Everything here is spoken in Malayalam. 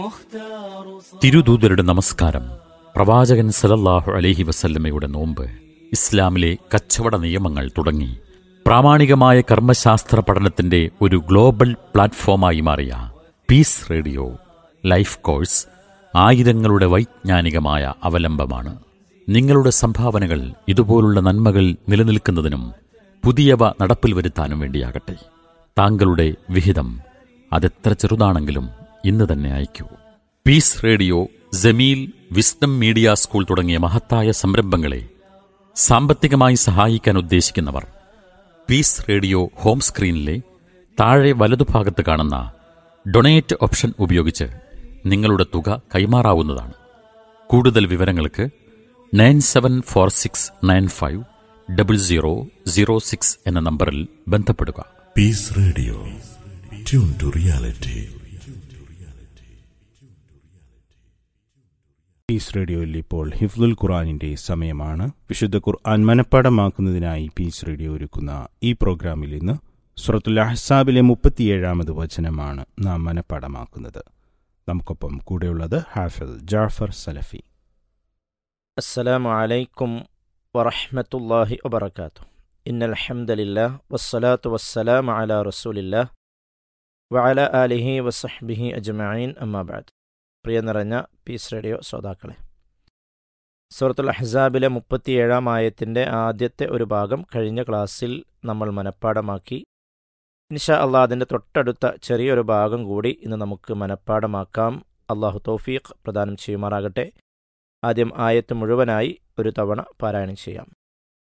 തിരുദൂതരുടെ നമസ്കാരം പ്രവാചകൻ സലല്ലാഹു അലൈഹി വസല്ലമയുടെ നോമ്പ് ഇസ്ലാമിലെ കച്ചവട നിയമങ്ങൾ തുടങ്ങി പ്രാമാണികമായ കർമ്മശാസ്ത്ര പഠനത്തിന്റെ ഒരു ഗ്ലോബൽ പ്ലാറ്റ്ഫോമായി മാറിയ പീസ് റേഡിയോ ലൈഫ് കോഴ്സ് ആയിരങ്ങളുടെ വൈജ്ഞാനികമായ അവലംബമാണ് നിങ്ങളുടെ സംഭാവനകൾ ഇതുപോലുള്ള നന്മകൾ നിലനിൽക്കുന്നതിനും പുതിയവ നടപ്പിൽ വരുത്താനും വേണ്ടിയാകട്ടെ താങ്കളുടെ വിഹിതം അതെത്ര ചെറുതാണെങ്കിലും ഇന്ന് തന്നെ അയക്കൂ peace radio Jameel wisdom media school തുടങ്ങിയ മഹത്തായ സംരംഭങ്ങളെ സാമ്പത്തികമായി സഹായിക്കാൻ ഉദ്ദേശിക്കുന്നവർ പീസ് റേഡിയോ ഹോം സ്ക്രീനിലെ താഴെ വലതുഭാഗത്ത് കാണുന്ന ഡൊണേറ്റ് ഓപ്ഷൻ ഉപയോഗിച്ച് നിങ്ങളുടെ തുക കൈമാറാവുന്നതാണ് കൂടുതൽ വിവരങ്ങൾക്ക് nine seven four six nine five double zero zero six എന്ന നമ്പറിൽ ബന്ധപ്പെടുക Peace Radio. Tune to reality. Peace റേഡിയോയിൽ ഇപ്പോൾ ഹിഫ്ലുൽ ഖുറാനിന്റെ സമയമാണ് വിശുദ്ധ ഖുർആൻ മനഃപ്പാടമാക്കുന്നതിനായി പീസ് റേഡിയോ ഒരുക്കുന്ന ഈ പ്രോഗ്രാമിൽ ഇന്ന് സുറത്തുൽ അഹ്സാബിലെ മുപ്പത്തിയേഴാമത് വചനമാണ് നാം മനഃപ്പാടമാക്കുന്നത് നമുക്കൊപ്പം കൂടെയുള്ളത് ഹാഫിൽ ജാഫർ സലഫി السلام عليكم ورحمة الله وبركاته إن الحمد لله والصلاة والسلام على رسول الله وعلى آله وصحبه أجمعين أما بعد പ്രിയ നിറഞ്ഞ പീസ് റേഡിയോ ശ്രോതാക്കളെ സൂറത്തുൽ അഹ്സാബിലെ മുപ്പത്തിയേഴാം ആയത്തിൻ്റെ ആദ്യത്തെ ഒരു ഭാഗം കഴിഞ്ഞ ക്ലാസ്സിൽ നമ്മൾ മനഃപ്പാടമാക്കി ഇൻഷാ അള്ളാഹ് അതിൻ്റെ തൊട്ടടുത്ത ചെറിയൊരു ഭാഗം കൂടി ഇന്ന് നമുക്ക് മനഃപ്പാടമാക്കാം അള്ളാഹു തൗഫീഖ് പ്രദാനം ചെയ്യുമാറാകട്ടെ ആദ്യം ആയത്ത് മുഴുവനായി ഒരു തവണ പാരായണം ചെയ്യാം